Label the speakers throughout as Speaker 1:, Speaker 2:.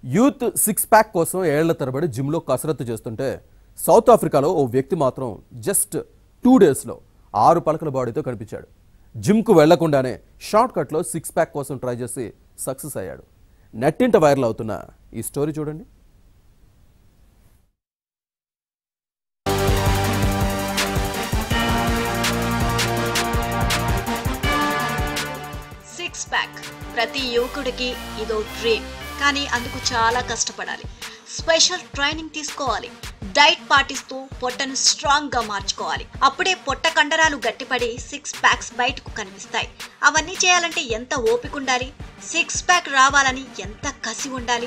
Speaker 1: youth six pack కోసం ఏళ్ల తరబడి జిమ్లో కసరత్తు చేస్తుంటే సౌత్ ఆఫ్రికాలో ఓ వ్యక్తి మాత్రం జస్ట్ టూ డేస్లో ఆరు పలకల బాడీతో కనిపించాడు జిమ్కు వెళ్లకుండానే షార్ట్ కట్లో సిక్స్ ప్యాక్ కోసం ట్రై చేసి సక్సెస్ అయ్యాడు నెట్టింట వైరల్ అవుతున్న ఈ స్టోరీ చూడండి
Speaker 2: సిక్స్ ప్యాక్ ప్రతి యువకుడికి ఇదో డ్రీమ్ కానీ అందుకు చాలా కష్టపడాలి స్పెషల్ ట్రైనింగ్ తీసుకోవాలి డైట్ పాటిస్తూ పొట్టను స్ట్రాంగ్ గా మార్చుకోవాలి అప్పుడే పొట్ట కండరాలు గట్టిపడి సిక్స్ ప్యాక్స్ బయటకు కనిపిస్తాయి అవన్నీ చేయాలంటే ఎంత ఓపిక ఉండాలి సిక్స్ ప్యాక్ రావాలని ఎంత కసి ఉండాలి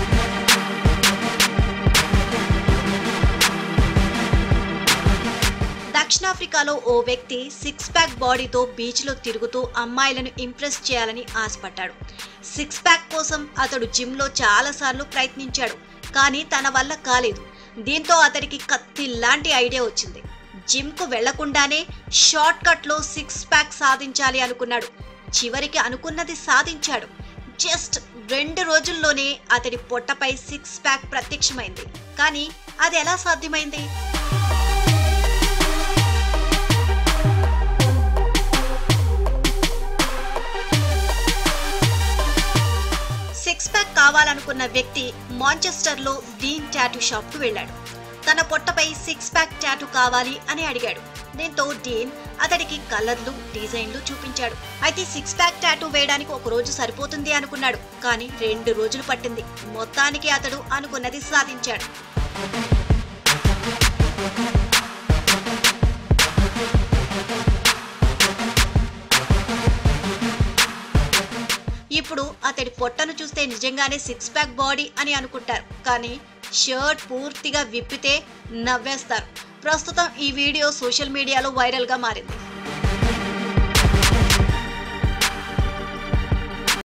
Speaker 2: దక్షిణాఫ్రికాలో ఓ వ్యక్తి సిక్స్ ప్యాక్ బాడీతో బీచ్లో తిరుగుతూ అమ్మాయిలను ఇంప్రెస్ చేయాలని ఆశపడ్డాడు సిక్స్ ప్యాక్ కోసం అతడు జిమ్లో చాలాసార్లు ప్రయత్నించాడు కానీ తన వల్ల కాలేదు దీంతో అతడికి కత్తి లాంటి ఐడియా వచ్చింది జిమ్కు వెళ్లకుండానే షార్ట్ కట్లో సిక్స్ ప్యాక్ సాధించాలి అనుకున్నాడు చివరికి అనుకున్నది సాధించాడు జస్ట్ రెండు రోజుల్లోనే అతడి పొట్టపై సిక్స్ ప్యాక్ ప్రత్యక్షమైంది కానీ అది ఎలా సాధ్యమైంది సిక్స్ ప్యాక్ కావాలనుకున్న వ్యక్తి మాంచెస్టర్లో డీన్ టాటూ షాప్కు వెళ్ళాడు తన పొట్టపై సిక్స్ ప్యాక్ టాటూ కావాలి అని అడిగాడు దీంతో డీన్ అతడికి కలర్లు డిజైన్లు చూపించాడు అయితే సిక్స్ ప్యాక్ టాటూ వేయడానికి ఒక రోజు సరిపోతుంది అనుకున్నాడు కానీ రెండు రోజులు పట్టింది మొత్తానికి అతడు అనుకున్నది సాధించాడు ఇప్పుడు అతడి పొట్టను చూస్తే నిజంగానే సిక్స్ ప్యాక్ బాడీ అని అనుకుంటారు కానీ షర్ట్ పూర్తిగా విప్పితే నవ్వేస్తారు ప్రస్తుతం ఈ వీడియో సోషల్ మీడియాలో వైరల్గా మారింది